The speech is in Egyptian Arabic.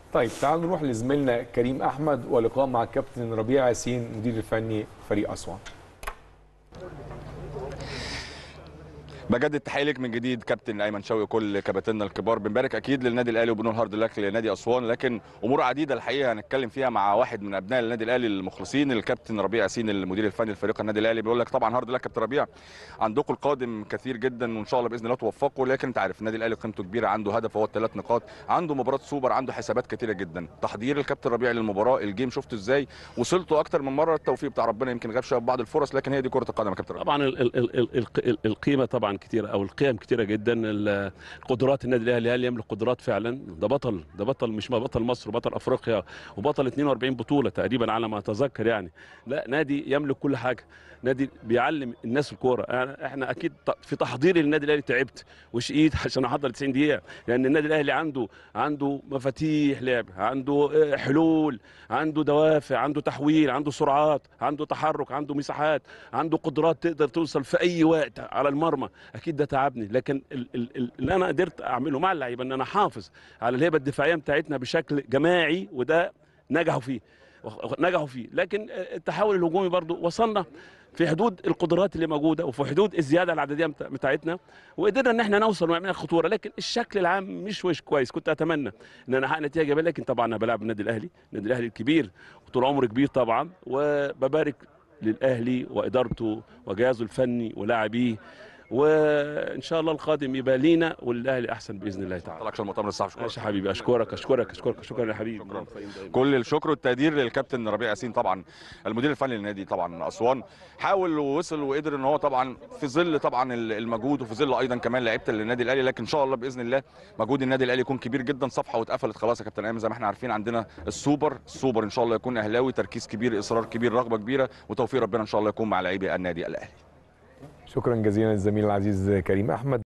طيب تعالوا نروح لزميلنا كريم احمد ولقاء مع الكابتن ربيع ياسين مدير الفني فريق اسوان بجدد تحيه لك من جديد كابتن ايمن شوقي وكل كباتننا الكبار بنبارك اكيد للنادي الاهلي وبنقول هارد لك لنادي اسوان لكن امور عديده الحقيقه هنتكلم فيها مع واحد من ابناء النادي الاهلي المخلصين الكابتن ربيع ياسين المدير الفني لفريق النادي الاهلي بيقول لك طبعا هارد لك كابتن ربيع عندكم القادم كثير جدا وان شاء الله باذن الله توفقوا لكن انت عارف النادي الاهلي قيمته كبيره عنده هدف هو الثلاث نقاط عنده مباراه سوبر عنده حسابات كثيره جدا تحضير الكابتن ربيع للمباراه الجيم شفته ازاي وصلتوا اكتر من مره التوفيق بتاع ربنا يمكن غاب شويه بعض الفرص لكن هي دي كره القدم يا كابتن ربيع طبعا ال ال ال ال ال القيمه طبعا كتيره او القيم كتيره جدا ال- قدرات النادي الاهلي هل يملك قدرات فعلا ده بطل ده بطل مش ما بطل مصر وبطل افريقيا وبطل 42 بطوله تقريبا على ما اتذكر يعني لا نادي يملك كل حاجه نادي بيعلم الناس الكوره أنا- احنا اكيد ط- في تحضيري للنادي الاهلي تعبت وشقيت عشان احضر 90 دقيقه لان النادي الاهلي عنده عنده مفاتيح لعب عنده آه، حلول عنده دوافع عنده تحويل عنده سرعات عنده تحرك عنده مساحات عنده قدرات تقدر توصل في اي وقت على المرمى اكيد ده تعبني لكن ال- ال- ال- اللي انا قدرت اعمله مع اللعيبه ان انا احافظ على الهيبه الدفاعيه بتاعتنا بشكل جماعي وده نجحوا فيه وخ- نجحوا فيه لكن التحول الهجومي برضو وصلنا في حدود القدرات اللي موجوده وفي حدود الزياده العدديه بتا- بتاعتنا وقدرنا ان احنا نوصل ونعمل خطوره لكن الشكل العام مش وش كويس كنت اتمنى ان انا احقق نتيجه ايجابيه لكن طبعا انا بلعب النادي الاهلي النادي الاهلي الكبير وطول عمره كبير طبعا وببارك للاهلي وادارته وجهازه الفني ولاعبيه وان شاء الله القادم يبقى لينا والاهلي احسن باذن الله تعالى طلعك عشان المؤتمر الصحفي شكرا ماشي يا حبيبي اشكرك اشكرك اشكرك شكرا يا حبيبي شكراً. كل الشكر والتقدير للكابتن ربيع ياسين طبعا المدير الفني للنادي طبعا اسوان حاول ووصل وقدر ان هو طبعا في ظل طبعا المجهود وفي ظل ايضا كمان لعيبه النادي الاهلي لكن ان شاء الله باذن الله مجهود النادي الاهلي يكون كبير جدا صفحه واتقفلت خلاص يا كابتن ايمن زي ما احنا عارفين عندنا السوبر السوبر ان شاء الله يكون اهلاوي تركيز كبير اصرار كبير رغبه كبيره وتوفيق ربنا ان شاء الله يكون مع لاعبي النادي الاهلي شكرا جزيلا للزميل العزيز كريم احمد